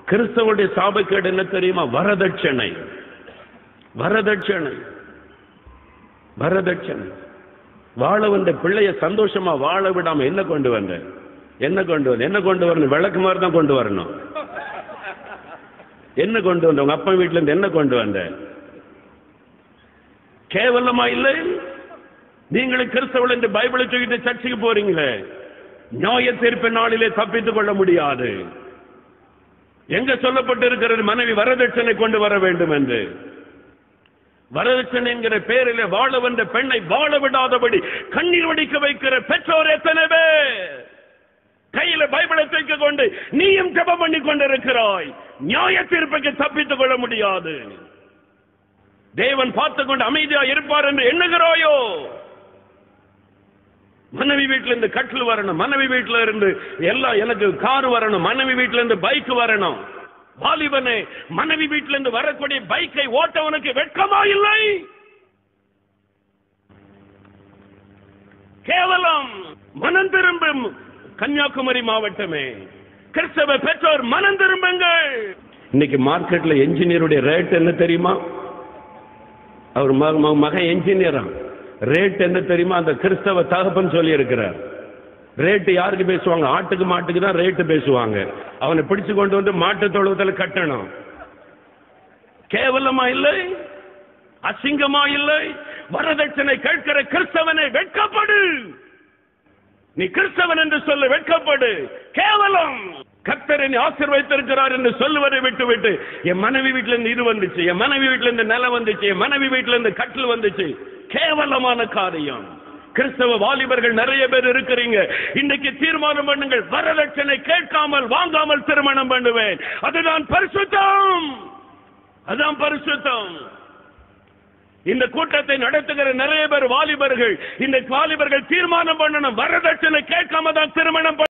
கிறிஸ்தவனுடைய சாபக்கேடு என்ன தெரியுமா வரதட்சணை வரதட்சணை வரதட்சணை வாழ வந்த பிள்ளைய சந்தோஷமா வாழ விடாம என்ன கொண்டு வந்த என்ன கொண்டு வந்த என்ன கொண்டு வரணும் விளக்கு மாதிரி தான் கொண்டு வரணும் என்ன கொண்டு வந்த உங்க அப்பா வீட்டுல இருந்து என்ன கொண்டு வந்த கேவலமா இல்லை நீங்களும் கிறிஸ்தவள் என்று பைபிளை தூக்கிட்டு சர்ச்சுக்கு போறீங்களே நியாய தீர்ப்பு நாளிலே தப்பித்துக் கொள்ள முடியாது எங்க சொல்லப்பட்டிருக்கிறது மனைவி வரதட்சணை கொண்டு வர வேண்டும் என்று வரதட்சணை என்கிற பேரிலே வாழ வந்த பெண்ணை வாழ விடாதபடி கண்ணீர் வடிக்க வைக்கிற பெற்றோர் எத்தனை பேர் கையில பைபிளை தூக்கி கொண்டு நீயும் ஜெபம் பண்ணி கொண்டிருக்கிறாய் நியாய தீர்ப்புக்கு தப்பித்துக் கொள்ள முடியாது தேவன் பார்த்து கொண்டு அமைதியா இருப்பார் என்று எண்ணுகிறாயோ மனைவி வீட்டுல இருந்து கட்டில் வரணும் மனைவி வீட்டுல இருந்து எல்லாம் எனக்கு கார் வரணும் மனைவி வீட்டுல இருந்து பைக் வரணும் வாலிபனே மனைவி வீட்டுல இருந்து வரக்கூடிய பைக்கை ஓட்டவனுக்கு வெட்கமா இல்லை கேவலம் மனம் திரும்பும் கன்னியாகுமரி மாவட்டமே கிறிஸ்தவ பெற்றோர் மனம் திரும்புங்கள் இன்னைக்கு மார்க்கெட்ல என்ஜினியருடைய ரேட் என்ன தெரியுமா அவர் மக- மக- மகன் என்ஜினியரா ரேட் என்ன தெரியுமா அந்த கிறிஸ்தவ தகப்பன் சொல்லி இருக்கிறார் ரேட்டு யாருக்கு பேசுவாங்க ஆட்டுக்கு மாட்டுக்கு தான் ரேட்டு பேசுவாங்க அவனை பிடிச்சு கொண்டு வந்து மாட்டு தொழுவத்தில் கட்டணும் கேவலமா இல்லை அசிங்கமா இல்லை வரதட்சணை கேட்கிற கிறிஸ்தவனை வெட்கப்படு நீ கிறிஸ்தவன் என்று சொல்ல வெட்கப்படு கேவலம் கர்த்தர் என்னை ஆசீர்வதித்திருக்கிறார் என்று சொல்லுவதை விட்டு விட்டு என் மனைவி வீட்டுல இருந்து இது வந்துச்சு என் மனைவி வீட்டுல இருந்து நிலம் வந்துச்சு என் மனைவி வீட்டுல இருந்து கட்டில் வந்துச்சு கேவலமான காரியம் கிறிஸ்தவ வாலிபர்கள் நிறைய பேர் இருக்கிறீங்க இன்னைக்கு தீர்மானம் பண்ணுங்கள் வரதட்சணை கேட்காமல் வாங்காமல் திருமணம் பண்ணுவேன் அதுதான் பரிசுத்தம் அதான் பரிசுத்தம் இந்த கூட்டத்தை நடத்துகிற நிறைய பேர் வாலிபர்கள் இந்த வாலிபர்கள் தீர்மானம் பண்ணணும் வரதட்சணை கேட்காம தான் திருமணம் பண்ண-